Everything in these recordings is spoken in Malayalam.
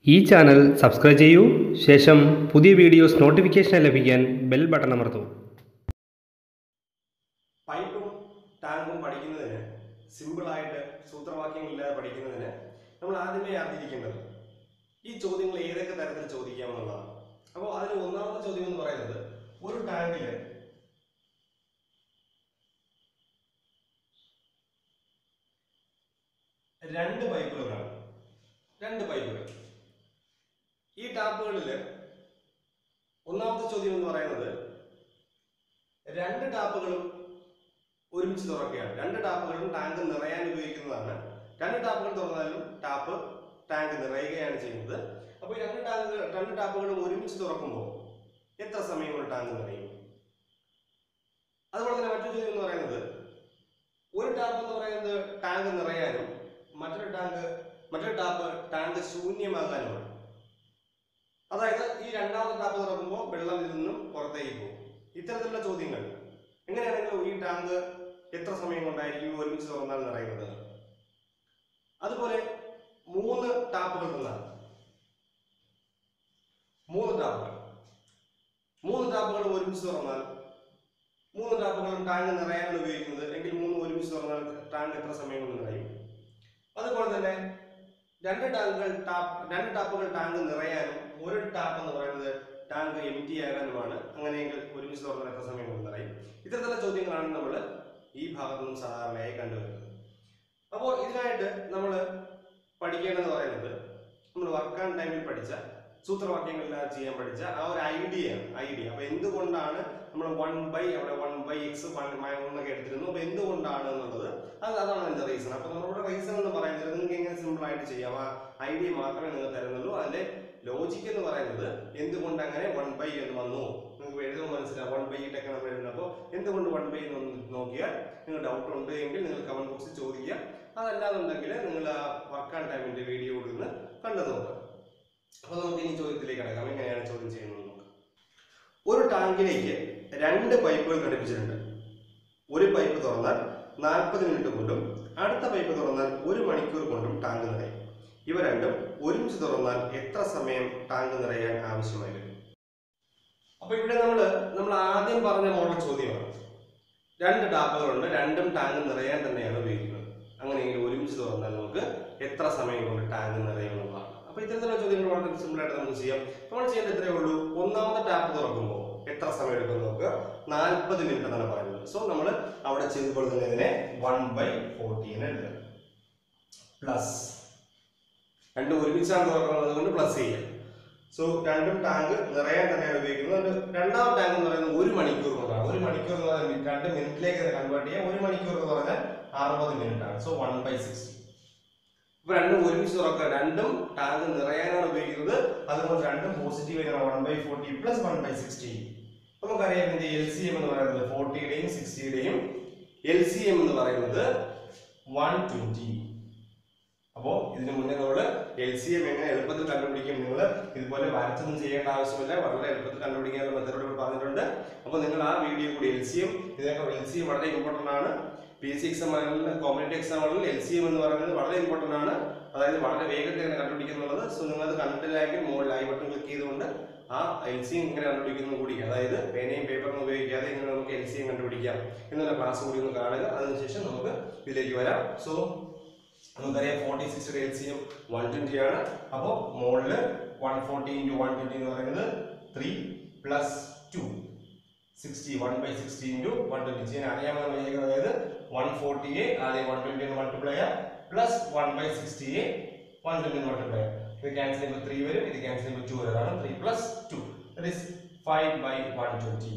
ഈ ചാനൽ സബ്സ്ക്രൈബ് ചെയ്യൂ ശേഷം പുതിയ വീഡിയോസ് നോട്ടിഫിക്കേഷൻ ലഭിക്കാൻ ബെൽ ബട്ടൺ അമർത്തൂ പൈപ്പും ടാങ്കും പഠിക്കുന്നതിന് സിമ്പിളായിട്ട് സൂത്രവാക്യങ്ങളില്ലാതെ പഠിക്കുന്നതിന് നമ്മൾ ആദ്യമേ അറിഞ്ഞിരിക്കേണ്ടത് ഈ ചോദ്യങ്ങൾ ഏതൊക്കെ തരത്തിൽ ചോദിക്കാമെന്നുള്ളതാണ് അപ്പോൾ അതിൽ ഒന്നാമത്തെ ചോദ്യം എന്ന് പറയുന്നത് ഒരു ടാങ്കിൽ രണ്ട് പൈപ്പുകളാണ് രണ്ട് പൈപ്പുകൾ ഈ ടാപ്പുകളിൽ ഒന്നാമത്തെ ചോദ്യം എന്ന് പറയുന്നത് രണ്ട് ടാപ്പുകളും ഒരുമിച്ച് തുറക്കുകയാണ് രണ്ട് ടാപ്പുകളും ടാങ്ക് നിറയാൻ ഉപയോഗിക്കുന്നതാണ് രണ്ട് ടാപ്പുകൾ തുറന്നാലും ടാപ്പ് ടാങ്ക് നിറയുകയാണ് ചെയ്യുന്നത് അപ്പോൾ ഈ രണ്ട് ടാങ്കുകൾ രണ്ട് ടാപ്പുകളും ഒരുമിച്ച് തുറക്കുമ്പോൾ എത്ര സമയം കൊണ്ട് ടാങ്ക് നിറയും അതുപോലെ തന്നെ മറ്റൊരു ചോദ്യം എന്ന് പറയുന്നത് ഒരു ടാപ്പ് എന്ന് പറയുന്നത് ടാങ്ക് നിറയാനും മറ്റൊരു ടാങ്ക് മറ്റൊരു ടാപ്പ് ടാങ്ക് ശൂന്യമാകാനുമാണ് അതായത് ഈ രണ്ടാമത്തെ ടാപ്പ് തുറക്കുമ്പോൾ വെള്ളം ഇതിൽ നിന്നും പുറത്തേക്ക് പോകും ഇത്തരത്തിലുള്ള ചോദ്യങ്ങൾ എങ്ങനെയാണെങ്കിലും ഈ ടാങ്ക് എത്ര സമയം കൊണ്ടായിരിക്കും ഒരുമിച്ച് തുറന്നാൽ നിറയുന്നത് അതുപോലെ മൂന്ന് ടാപ്പുകൾ തന്നാൽ മൂന്ന് ടാപ്പുകൾ മൂന്ന് ടാപ്പുകൾ ഒരുമിച്ച് തുറന്നാൽ മൂന്ന് ടാപ്പുകളും ടാങ്ക് നിറയാനാണ് ഉപയോഗിക്കുന്നത് എങ്കിൽ മൂന്ന് ഒരുമിച്ച് തുറന്നാൽ ടാങ്ക് എത്ര സമയം കൊണ്ട് നിറയും അതുപോലെ തന്നെ രണ്ട് ടാങ്കുകൾ ടാപ്പ് രണ്ട് ടാപ്പുകൾ ടാങ്ക് നിറയാനും ഒരു ടാപ്പ് എന്ന് പറയുന്നത് ടാങ്ക് എം ടി ആകാനുമാണ് അങ്ങനെയെങ്കിൽ ഒരുമിച്ച് തുറന്നാൽ എത്ര സമയം കൊണ്ട് നിറയും ഇത്തരത്തിലുള്ള ചോദ്യങ്ങളാണ് നമ്മൾ ഈ ഭാഗത്തു നിന്നും സാധാരണയായി കണ്ടുവരുന്നത് അപ്പോൾ ഇതിനായിട്ട് നമ്മൾ പഠിക്കേണ്ടതെന്ന് പറയുന്നത് നമ്മൾ വർക്ക് ആൻഡ് ടൈമിൽ പഠിച്ച സൂത്രവാക്യങ്ങളില്ലാതെ ചെയ്യാൻ പഠിച്ച ആ ഒരു ഐഡിയ ഐഡിയ അപ്പൊ എന്തുകൊണ്ടാണ് നമ്മൾ വൺ ബൈ അവിടെ വൺ ബൈ എക്സ് വൺ എന്നൊക്കെ എടുത്തിരുന്നു അപ്പൊ എന്തുകൊണ്ടാണ് എന്നുള്ളത് അത് അതാണ് അതിന്റെ റീസൺ അപ്പൊ നമ്മളുടെ റീസൺ എന്ന് പറയുന്നത് നിങ്ങൾക്ക് എങ്ങനെ സിമ്പിൾ ആയിട്ട് ചെയ്യാം ആ ഐഡിയ മാത്രമേ നിങ്ങൾ തരുന്നുള്ളൂ അതിന്റെ ലോജിക് എന്ന് പറയുന്നത് എന്തുകൊണ്ട് അങ്ങനെ വൺ ബൈ എന്ന് വന്നു നിങ്ങൾക്ക് എഴുതുമ്പോൾ മനസ്സിലാവും വൺ ബൈ ഇട്ടൊക്കെ നമ്മൾ എഴുതുന്നത് അപ്പോൾ എന്തുകൊണ്ട് വൺ ബൈ എന്ന് നോക്കിയാൽ നിങ്ങൾ ഡൗട്ട് ഉണ്ട് എങ്കിൽ നിങ്ങൾ കമന്റ് ബോക്സിൽ ചോദിക്കുക അതല്ലാന്നുണ്ടെങ്കിൽ നിങ്ങൾ ആ വർക്ക് ആൻഡ് ടൈമിന്റെ വീഡിയോ നിന്ന് കണ്ടു നോക്കുക അപ്പൊ നമുക്ക് ഇനി ചോദ്യത്തിലേക്ക് കിടക്കാം എങ്ങനെയാണ് ചോദ്യം ചെയ്യുന്നത് നോക്കാം ഒരു ടാങ്കിലേക്ക് രണ്ട് പൈപ്പുകൾ ഘടിപ്പിച്ചിട്ടുണ്ട് ഒരു പൈപ്പ് തുറന്നാൽ നാൽപ്പത് മിനിറ്റ് കൊണ്ടും അടുത്ത പൈപ്പ് തുറന്നാൽ ഒരു മണിക്കൂർ കൊണ്ടും ടാങ്ക് നിറയും ഇവ രണ്ടും ഒരുമിച്ച് തുറന്നാൽ എത്ര സമയം ടാങ്ക് നിറയാൻ ആവശ്യമായി വരും അപ്പൊ ഇവിടെ നമ്മൾ നമ്മൾ ആദ്യം പറഞ്ഞ മോഡൽ ചോദ്യമാണ് രണ്ട് ടാപ്പുകളുണ്ട് രണ്ടും ടാങ്ക് നിറയാൻ തന്നെയാണ് ഉപയോഗിക്കുന്നത് അങ്ങനെയെങ്കിൽ ഒരുമിച്ച് തുറന്നാൽ നമുക്ക് എത്ര സമയം കൊണ്ട് ടാങ്ക് നിറയും എന്നുള്ളതാണ് അപ്പൊ ഇത്തരത്തിലുള്ള ചോദ്യങ്ങൾ വളരെ സിമ്പിൾ ആയിട്ട് നമുക്ക് ചെയ്യാം നമ്മൾ ചെയ്യേണ്ട ഇത്രയേ ഉള്ളൂ ഒന്നാമത്തെ ടാപ്പ് തുറക്കുമ്പോൾ എത്ര സമയം എടുക്കും നോക്കുക നാൽപ്പത് മിനിറ്റ് എന്നാണ് പറയുന്നത് സോ നമ്മൾ അവിടെ ചെയ്തപ്പോൾ തന്നെ ഇതിനെ വൺ ബൈ ഫോർട്ടീൻ എഴുതുക പ്ലസ് രണ്ടും ഒരുമിച്ചാണ് തുറക്കുന്നത് കൊണ്ട് പ്ലസ് ചെയ്യാം സോ രണ്ടും ടാങ്ക് നിറയാൻ തന്നെയാണ് ഉപയോഗിക്കുന്നത് അതുകൊണ്ട് രണ്ടാം ടാങ്ക് എന്ന് പറയുന്നത് ഒരു മണിക്കൂർ കൊണ്ടാണ് ഒരു മണിക്കൂർ എന്ന് പറയുന്നത് രണ്ട് മിനിറ്റിലേക്ക് കൺവേർട്ട് ചെയ്യാം ഒരു മണിക്കൂർ എന്ന് പറഞ്ഞാൽ അറുപത് മിനിറ്റ് ആണ് സോ വൺ ബൈ സിക്സ്റ്റി ഇപ്പൊ രണ്ടും ഒരുമിച്ച് തുറക്കുക രണ്ടും ടാങ്ക് നിറയാനാണ് ഉപയോഗിക്കുന്നത് അതുകൊണ്ട് രണ്ടും പോസിറ്റീവ് ആയിരിക്കണം one by forty plus one by sixty നമുക്കറിയാം ഇതിന്റെ എൽ സി എം എന്ന് പറയുന്നത് ഫോർട്ടിയുടെയും സിക്സ്റ്റിയുടെയും എൽ സി എം എന്ന് പറയുന്നത് വൺ ട്വന്റി അപ്പോ ഇതിന് മുന്നേ നമ്മൾ എൽ സി എം എങ്ങനെ എളുപ്പത്തിൽ കണ്ടുപിടിക്കും നിങ്ങൾ ഇതുപോലെ വരച്ചൊന്നും ചെയ്യേണ്ട ആവശ്യമില്ല വളരെ എളുപ്പത്തിൽ കണ്ടുപിടിക്കാനുള്ള മെത്തേഡ് ഇവിടെ പറഞ്ഞിട്ടുണ്ട് അപ്പോൾ നിങ്ങൾ ആ വീഡിയോ കൂടി എൽ സി എം ഇതിനൊക്കെ എൽ സി എം വളരെ ഇമ്പോർട്ടൻ്റ് ആണ് പി എസ് സി എക്സാമുകളിൽ കോമ്പറ്റേറ്റീവ് എക്സാമുകളിൽ എൽ സി എം എന്ന് പറയുന്നത് വളരെ ഇമ്പോർട്ടൻ്റ് ആണ് അതായത് വളരെ വേഗത്തിൽ എങ്ങനെ കണ്ടുപിടിക്കുന്നുള്ളത് സോ നിങ്ങൾ അത് കണ്ടിട്ടില്ലെങ്കിൽ മുകളിൽ ഐ ബട്ടൺ ക്ലിക്ക് ചെയ്തുകൊണ്ട് ആ എൽ സി എം ഇങ്ങനെ കണ്ടുപിടിക്കുന്നത് കൂടി അതായത് പേനയും പേപ്പറും ഉപയോഗിക്കാതെ ഇങ്ങനെ നമുക്ക് എൽ സി എം കണ്ടുപിടിക്കാം എന്നുള്ള ക്ലാസ് കൂടി ഒന്ന് കാണുക അതിനുശേഷം നമുക്ക് ഇതിലേക്ക് വരാം സോ നമുക്കറിയാം forty six L C M one twenty ആണ് അപ്പോൾ മുകളിൽ one forty into one twenty എന്ന് പറയുന്നത് three plus two sixty one by sixty into one twenty ചെയ്യാൻ അറിയാമെന്ന് വിചാരിക്കുന്നത് അതായത് വൺ ഫോർട്ടിയെ ആദ്യം വൺ ട്വന്റി എന്ന് മൾട്ടിപ്ലൈ ചെയ്യാം പ്ലസ് വൺ ബൈ സിക്സ്റ്റിയെ വൺ ട്വന്റി എന്ന് മൾട്ടിപ്ലൈ ചെയ്യാം ഇത് ക്യാൻസൽ ചെയ്യുമ്പോൾ ത്രീ വരും ഇത് ക്യാൻസൽ ചെയ്യുമ്പോൾ ടു വരും അതാണ് three plus two that is five by one twenty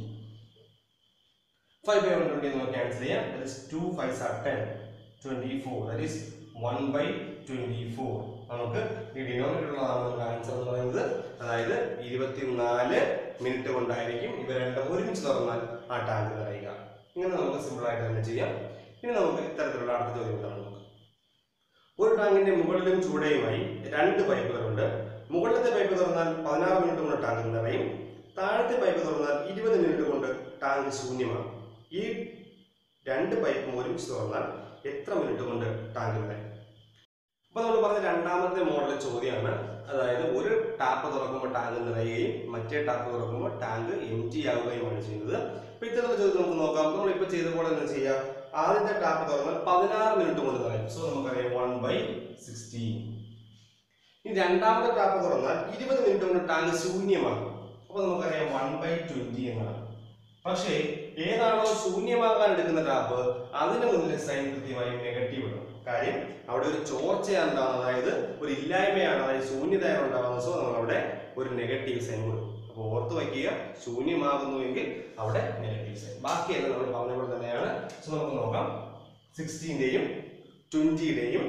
five by one twenty എന്ന് ക്യാൻസൽ ചെയ്യാം that is two five or ten twenty four that is one by twenty four നമുക്ക് ഈ ഡിനോമിനേറ്ററിലുള്ളതാണ് നമ്മുടെ ആൻസർ എന്ന് പറയുന്നത് അതായത് ഇരുപത്തിനാല് മിനിറ്റ് കൊണ്ടായിരിക്കും ഇവ രണ്ടും ഒരുമിച്ച് തുറന്നാൽ ആ ടാങ്ക് നിറയുക ഇങ്ങനെ നമുക്ക് സിമ്പിൾ ആയിട്ട് തന്നെ ചെയ്യാം ഇനി നമുക്ക് ഇത്തരത്തിലുള്ള അടുത്ത ചോദ്യം എന്താണ് നോക്കാം ഒരു ടാങ്കിന്റെ മുകളിലും ചൂടയുമായി രണ്ട് പൈപ്പുകളുണ്ട് മുകളിലത്തെ പൈപ്പ് തുറന്നാൽ പതിനാറ് മിനിറ്റ് കൊണ്ട് ടാങ്ക് നിറയും താഴത്തെ പൈപ്പ് തുറന്നാൽ ഇരുപത് മിനിറ്റ് കൊണ്ട് ടാങ്ക് ശൂന്യമാണ് ഈ രണ്ട് പൈപ്പും ഒരുമിച്ച് തുറന്നാൽ എത്ര മിനിറ്റ് കൊണ്ട് ടാങ്ക് നിറയും അപ്പൊ നമ്മൾ പറഞ്ഞ രണ്ടാമത്തെ മോഡൽ ചോദ്യമാണ് അതായത് ഒരു ടാപ്പ് തുറക്കുമ്പോൾ ടാങ്ക് നിറയുകയും മറ്റേ ടാപ്പ് തുറക്കുമ്പോൾ ടാങ്ക് എം ടി ആവുകയുമാണ് ചെയ്യുന്നത് അപ്പൊ ഇത്തരത്തിലുള്ള ചോദ്യം നമുക്ക് നോക്കാം നമ്മൾ ഇപ്പൊ ചെയ്ത പോലെ തന്നെ ചെയ്യാം ആദ്യത്തെ ടാപ്പ് തുറന്നാൽ പതിനാറ് മിനിറ്റ് കൊണ്ട് നിറയും സോ നമുക്കറിയാം വൺ ബൈ സിക്സ്റ്റീൻ ഇനി രണ്ടാമത്തെ ടാപ്പ് തുറന്നാൽ ഇരുപത് മിനിറ്റ് കൊണ്ട് ടാങ്ക് ശൂന്യമാകും അപ്പൊ നമുക്കറിയാം വൺ ബൈ ട്വന്റി എന്നാണ് പക്ഷേ ഏതാണോ ശൂന്യമാകാൻ എടുക്കുന്ന ടാപ്പ് അതിന് മുന്നിൽ സൈൻ കൃത്യമായും നെഗറ്റീവ് ഇടണം കാര്യം അവിടെ ഒരു ചോർച്ചയാണ് ഉണ്ടാകുന്നത് അതായത് ഒരു ഇല്ലായ്മയാണ് അതായത് ശൂന്യതയാണ് ഉണ്ടാകുന്നത് സോ നമ്മൾ അവിടെ ഒരു നെഗറ്റീവ് സൈൻ കൊടുക്കും അപ്പോൾ ഓർത്ത് വയ്ക്കുക ശൂന്യമാകുന്നുവെങ്കിൽ അവിടെ നെഗറ്റീവ് സൈൻ ബാക്കിയെല്ലാം നമ്മൾ പറഞ്ഞ പോലെ തന്നെയാണ് സോ നമുക്ക് നോക്കാം സിക്സ്റ്റീൻ്റെയും ട്വന്റിയുടെയും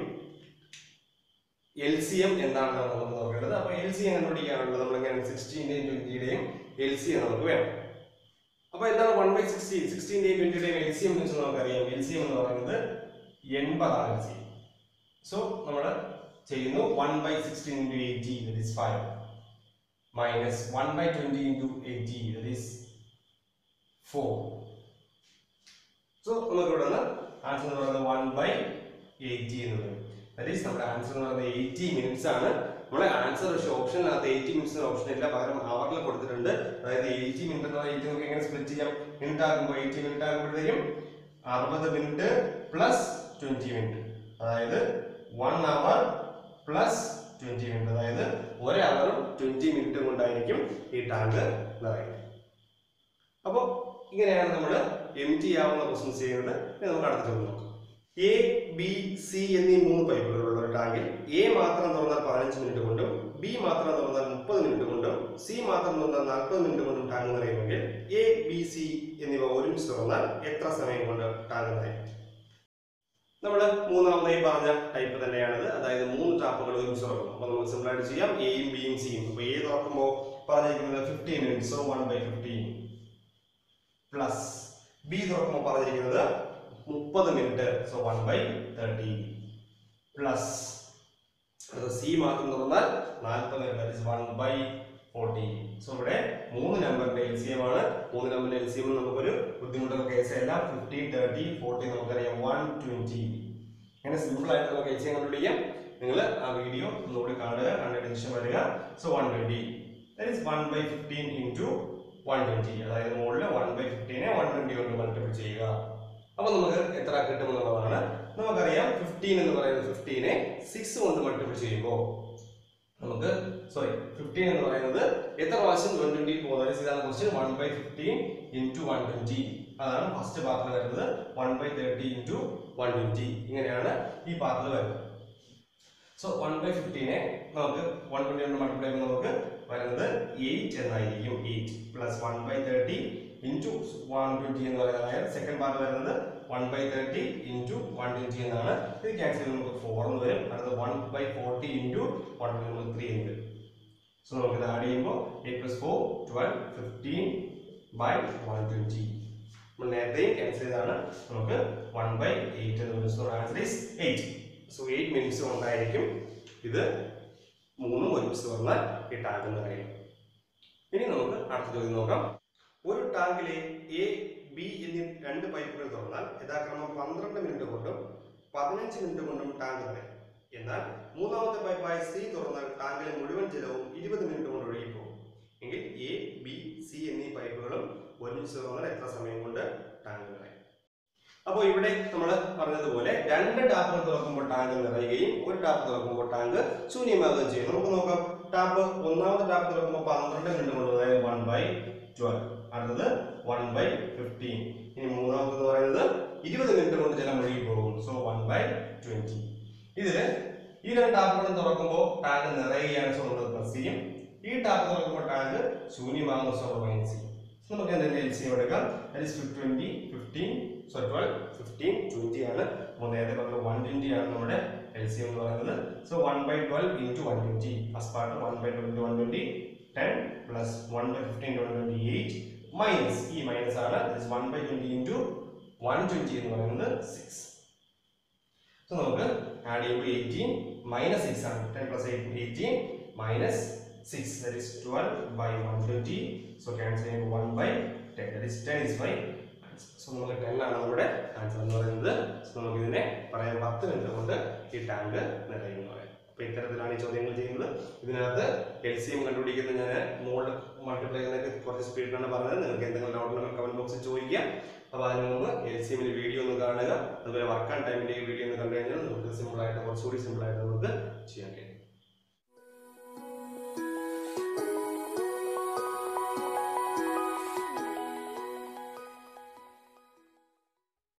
എൽ സി എം എന്താണെന്നാണ് നമുക്ക് നോക്കേണ്ടത് അപ്പോൾ എൽ സി എം കണ്ടുപിടിക്കാനുള്ളത് നമ്മൾ എങ്ങനെ സിക്സ്റ്റീൻ്റെയും ട്വന്റിയുടെയും എൽ സി എം നമുക്ക് വേണം അപ്പോൾ എന്താണ് വൺ ബൈ സിക്സ്റ്റീൻ സിക്സ്റ്റീൻ്റെയും ട്വന്റിയുടെയും എൽ സി എം എന്ന് വെച്ചാൽ നമുക്കറിയാം എൽ സി എം എന്ന് പറയുന്നത് എൺപതാണ് എൽ സി എം സോ നമ്മൾ ചെയ്യുന്നു one by sixteen into eighty that is five minus one by twenty into eighty that is four so നമുക്ക് ഇവിടെ നിന്ന് ആൻസർ എന്ന് പറയുന്നത് വൺ ബൈ എയ്റ്റി എന്ന് പറയും ദാറ്റ് ഈസ് നമ്മുടെ ആൻസർ എന്ന് പറയുന്നത് എയ്റ്റി മിനിറ്റ്സ് ആണ് നമ്മളെ ആൻസർ പക്ഷേ ഓപ്ഷനകത്ത് എയ്റ്റി മിനിറ്റ്സിന് ഓപ്ഷൻ ഇല്ല പകരം അവറിൽ കൊടുത്തിട്ടുണ്ട് അതായത് എയ്റ്റി മിനിറ്റ് എന്ന് എയ്റ്റി നമുക്ക് എങ്ങനെ സ്പ്ലിറ്റ് ചെയ്യാം മിനിറ്റ് ആകുമ്പോൾ എയ്റ്റി മിനിറ്റ് ആകുമ്പോഴത്തേക്കും അറുപത് മിനിറ്റ് പ്ലസ് ട്വന്റി മിനിറ്റ് അതായത് one hour plus twenty minute അതായത് ഒരു അവറും ട്വന്റി മിനിറ്റും കൊണ്ടായിരിക്കും ഈ ടാങ്ക് നിറയുന്നത് അപ്പോൾ ഇങ്ങനെയാണ് നമ്മൾ എം ടി ആവുന്ന ക്വസ്റ്റ്യൻസ് ചെയ്യുന്നത് ഇനി നമുക്ക് അടുത്ത ചോദ്യം നോക്കാം എ ബി സി എന്നീ മൂന്ന് പൈപ്പുകളുള്ള ഒരു ടാങ്കിൽ എ മാത്രം തുറന്നാൽ പതിനഞ്ച് മിനിറ്റ് കൊണ്ടും ബി മാത്രം തുറന്നാൽ മുപ്പത് മിനിറ്റ് കൊണ്ടും സി മാത്രം തുറന്നാൽ നാൽപ്പത് മിനിറ്റ് കൊണ്ടും ടാങ്ക് നിറയുമെങ്കിൽ എ ബി സി എന്നിവ ഒരുമിച്ച് തുറന്നാൽ എത്ര സമയം കൊണ്ട് ടാങ്ക് നിറയും നമ്മൾ മൂന്നാമതായി പറഞ്ഞ ടൈപ്പ് തന്നെയാണിത് അതായത് മൂന്ന് ടാപ്പുകൾ ഒരുമിച്ച് തുറക്കും അപ്പോൾ നമുക്ക് സിമ്പിൾ ആയിട്ട് ചെയ്യാം എയും ബിയും സിയും അപ്പോൾ എ തുറക്കുമ്പോൾ പറഞ്ഞിരിക്കുന്നത് fifteen minutes so one by fifteen plus B തുറക്കുമ്പോൾ പറഞ്ഞിരിക്കുന്നത് മുപ്പത് minute so one by thirty plus അത് സി മാത്രം തുറന്നാൽ നാൽപ്പത് minute one by forty so ഇവിടെ മൂന്ന് നമ്പറിന്റെ എൽ സി എം ആണ് മൂന്ന് നമ്പറിന്റെ എൽ സി എം നമുക്കൊരു ബുദ്ധിമുട്ടുള്ള കേസ് അല്ല ഫിഫ്റ്റി തേർട്ടി ഫോർട്ടി നമുക്കറിയാം വൺ ട്വന്റി അങ്ങനെ സിമ്പിൾ ആയിട്ട് നമുക്ക് എൽ സി എം കണ്ടുപിടിക്കാം നിങ്ങൾ ആ വീഡിയോ ഒന്നുകൂടി കാണുക കണ്ടതിന് ശേഷം വരിക so one twenty that is one by fifteen into one twenty അതായത് മുകളിൽ വൺ ബൈ ഫിഫ്റ്റീനെ വൺ ട്വന്റി കൊണ്ട് മൾട്ടിപ്പിൾ ചെയ്യുക അപ്പൊ നമുക്ക് എത്ര കിട്ടുമെന്നുള്ളതാണ് നമുക്കറിയാം ഫിഫ്റ്റീൻ എന്ന് പറയുന്നത് ഫിഫ്റ്റീനെ സിക്സ് കൊണ്ട് മൾട്ടിപ്പിൾ ചെയ്യുമ്പോൾ നമുക്ക് സോറി ഫിഫ്റ്റീൻ എന്ന് പറയുന്നത് എത്ര പ്രാവശ്യം വൺ ട്വന്റി പോകുന്നത് ഇതാണ് question one by fifteen into one twenty അതാണ് ഫസ്റ്റ് പാർട്ടിൽ വരുന്നത് one by thirty into one twenty ഇങ്ങനെയാണ് ഈ പാർട്ടിൽ വരുന്നത് സോ വൺ ബൈ ഫിഫ്റ്റീനെ നമുക്ക് വൺ ട്വന്റി കൊണ്ട് മൾട്ടിപ്ലൈ ചെയ്യുമ്പോൾ നമുക്ക് വരുന്നത് എയ്റ്റ് എന്നായിരിക്കും eight plus one by thirty into one twenty എന്ന് പറയുന്നത് അതായത് സെക്കൻഡ് പാർട്ട് വരുന്നത് one by thirty into one twenty എന്നാണ് ഇത് ക്യാൻസൽ ചെയ്ത് നമുക്ക് ഫോർ എന്ന് വരും അടുത്ത one by forty into one നമുക്ക് ത്രീ എന്ന് വരും സോ നമുക്ക് ഇത് ആഡ് ചെയ്യുമ്പോൾ eight plus four twelve fifteen by one twenty നമ്മൾ നേരത്തെയും ക്യാൻസൽ ചെയ്താണ് നമുക്ക് വൺ ബൈ എയ്റ്റ് എന്ന് വരും so answer is eight so eight minutes കൊണ്ടായിരിക്കും ഇത് മൂന്നും ഒരുമിച്ച് തുറന്നാൽ ഈ ടാങ്ക് നിറയും ഇനി നമുക്ക് അടുത്ത ചോദ്യം നോക്കാം ഒരു ടാങ്കിലെ എ ബി എന്നീ രണ്ട് പൈപ്പുകൾ തുറന്നാൽ യഥാക്രമം പന്ത്രണ്ട് മിനിറ്റ് കൊണ്ടും പതിനഞ്ച് മിനിറ്റ് കൊണ്ടും ടാങ്ക് നിറയും എന്നാൽ മൂന്നാമത്തെ പൈപ്പായ സി തുറന്നാൽ ടാങ്കിലെ മുഴുവൻ ജലവും ഇരുപത് മിനിറ്റ് കൊണ്ട് ഒഴുകിപ്പോകും എങ്കിൽ എ ബി സി എന്നീ പൈപ്പുകളും ഒരുമിച്ച് തുറന്നാൽ എത്ര സമയം കൊണ്ട് ടാങ്ക് നിറയും അപ്പോൾ ഇവിടെ നമ്മൾ പറഞ്ഞതുപോലെ രണ്ട് ടാപ്പുകൾ തുറക്കുമ്പോൾ ടാങ്ക് നിറയുകയും ഒരു ടാപ്പ് തുറക്കുമ്പോൾ ടാങ്ക് ശൂന്യമാകുകയും ചെയ്യും നമുക്ക് നോക്കാം ടാപ്പ് ഒന്നാമത്തെ ടാപ്പ് തുറക്കുമ്പോൾ പന്ത്രണ്ട് മിനിറ്റ് കൊണ്ട് അതായത് വൺ ബൈ ട്വൽവ് അടുത്തത് വൺ ബൈ ഫിഫ്റ്റീൻ ഇനി മൂന്നാമത്തത് പറയുന്നത് ഇരുപത് മിനിറ്റ് കൊണ്ട് ജലം ഒഴുകി പോകും സോ വൺ ബൈ ട്വന്റി ഇതില് ഈ രണ്ട് ടാപ്പുകളും തുറക്കുമ്പോൾ ടാങ്ക് നിറയുകയാണ് സോ നമ്മൾ പ്ലസ് ചെയ്യും ഈ ടാപ്പ് തുറക്കുമ്പോൾ ടാങ്ക് ശൂന്യമാകുന്ന സോ മൈനസ് ചെയ്യും So നമുക്ക് അതിന്റെ എൽ സി എടുക്കാം that is twenty fifteen so twelve fifteen twenty ആണ് അപ്പോൾ നേരത്തെ പറഞ്ഞ വൺ ട്വന്റി ആണ് നമ്മുടെ എൽ സി എന്ന് പറയുന്നത് so one by twelve into one twenty first part one by twelve one twenty ten plus one by fifteen one twenty eight minus ഈ മൈനസ് ആണ് one by twenty into one twenty എന്ന് പറയുന്നത് സിക്സ് സോ നമുക്ക് ആഡ് ചെയ്യുമ്പോൾ എയ്റ്റീൻ മൈനസ് സിക്സ് ആണ് ten plus eight eighteen minus six that is twelve by one twenty so cancel ചെയ്യുമ്പോൾ one by ten that is ten is by so നമുക്ക് ടെൻ ആണ് നമ്മുടെ ആൻസർ എന്ന് പറയുന്നത് സോ നമുക്ക് ഇതിനെ പറയാം പത്ത് മിനിറ്റ് കൊണ്ട് ഈ ടാങ്ക് നിറയുന്നു പറയാം അപ്പൊ ഇത്തരത്തിലാണ് ഈ ചോദ്യങ്ങൾ ചെയ്യുന്നത് ഇതിനകത്ത് എൽ സി എം കണ്ടുപിടിക്കുന്ന ഞാൻ മോൾഡ് മൾട്ടിപ്ലൈ ചെയ്യുന്നതൊക്കെ കുറച്ച് സ്പീഡിലാണ് പറഞ്ഞത് നിങ്ങൾക്ക് എന്തെങ്കിലും ഡൗട്ട് ഉണ്ടെങ്കിൽ കമന്റ് ബോക്സിൽ ചോദിക്കാം അപ്പോൾ അതിന് മുമ്പ് എൽ സി എമ്മിന്റെ വീഡിയോ ഒന്ന് കാണുക അതുപോലെ വർക്ക് ആൻഡ് ടൈമിന്റെ വീഡിയോ ഒന്ന് കണ്ടു കഴിഞ്ഞാൽ നമുക്ക് സിമ്പിൾ ആയിട്ട് കുറച്ചുകൂടി സിമ്പിൾ ആയിട്ട് നമുക്ക് ചെയ്യാൻ കഴിയും